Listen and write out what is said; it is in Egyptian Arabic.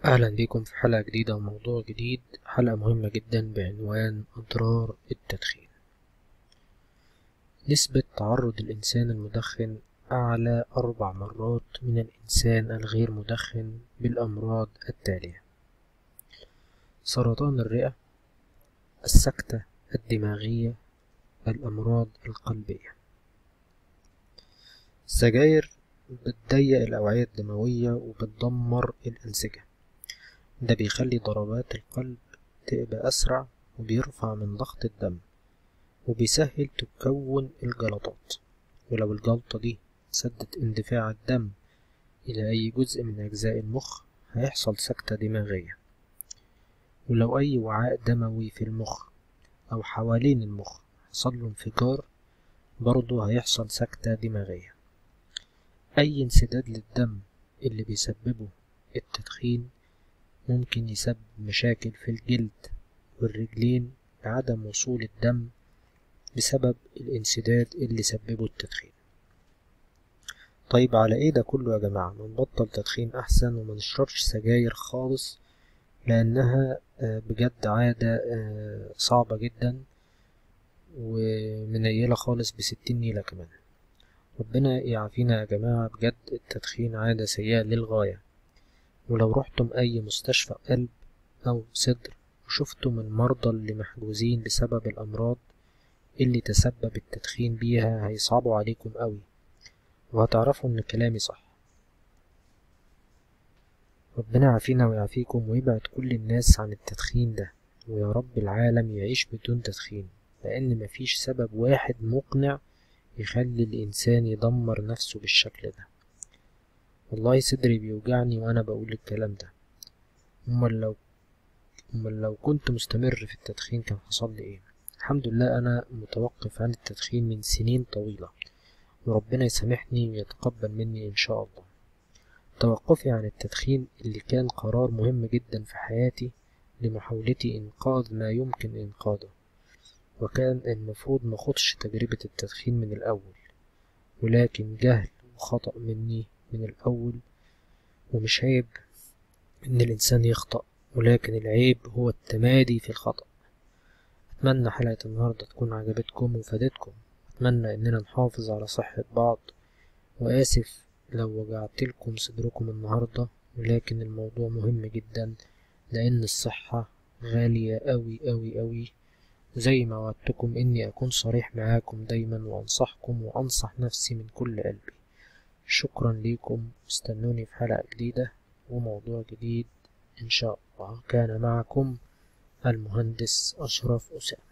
أهلا بكم في حلقة جديدة وموضوع جديد حلقة مهمة جدا بعنوان أضرار التدخين نسبة تعرض الإنسان المدخن أعلى أربع مرات من الإنسان الغير مدخن بالأمراض التالية سرطان الرئة السكتة الدماغية الأمراض القلبية السجاير بتضيق الأوعية الدموية وبتدمر الأنسجة ده بيخلي ضربات القلب تبقى أسرع وبيرفع من ضغط الدم وبيسهل تكون الجلطات ولو الجلطة دي سدت اندفاع الدم إلى أي جزء من أجزاء المخ هيحصل سكتة دماغية ولو أي وعاء دموي في المخ أو حوالين المخ حصل له انفجار برضه هيحصل سكتة دماغية أي انسداد للدم اللي بيسببه التدخين ممكن يسبب مشاكل في الجلد والرجلين لعدم وصول الدم بسبب الانسداد اللي سببه التدخين طيب على ايه ده كله يا جماعة ما نبطل تدخين احسن وما نشربش سجاير خالص لانها بجد عادة صعبة جدا ومنيلة خالص بستين نيلة كمان ربنا يعافينا يا جماعة بجد التدخين عادة سيئة للغاية ولو رحتم أي مستشفى قلب أو صدر وشفتم المرضى اللي محجوزين بسبب الأمراض اللي تسبب التدخين بيها هيصعبوا عليكم قوي وهتعرفوا إن كلامي صح ربنا يعافينا ويعافيكم ويبعد كل الناس عن التدخين ده ويا رب العالم يعيش بدون تدخين لأن مفيش سبب واحد مقنع يخلي الإنسان يدمر نفسه بالشكل ده والله صدري بيوجعني وأنا بقول الكلام ده أمال لو أمال لو كنت مستمر في التدخين كان حصل لي إيه الحمد لله أنا متوقف عن التدخين من سنين طويلة وربنا يسامحني ويتقبل مني إن شاء الله توقفي عن التدخين اللي كان قرار مهم جدا في حياتي لمحاولتي إنقاذ ما يمكن إنقاذه وكان المفروض مخدش تجربة التدخين من الأول ولكن جهل وخطأ مني من الأول ومش عيب إن الإنسان يخطأ ولكن العيب هو التمادي في الخطأ أتمنى حلقة النهاردة تكون عجبتكم وفادتكم أتمنى إننا نحافظ على صحة بعض وآسف لو وجعتلكم صدركم النهاردة ولكن الموضوع مهم جدا لأن الصحة غالية أوي أوي أوي زي ما وعدتكم إني أكون صريح معاكم دايما وأنصحكم وأنصح نفسي من كل قلبي شكرا ليكم استنوني في حلقة جديدة وموضوع جديد إن شاء الله كان معكم المهندس أشرف أسامة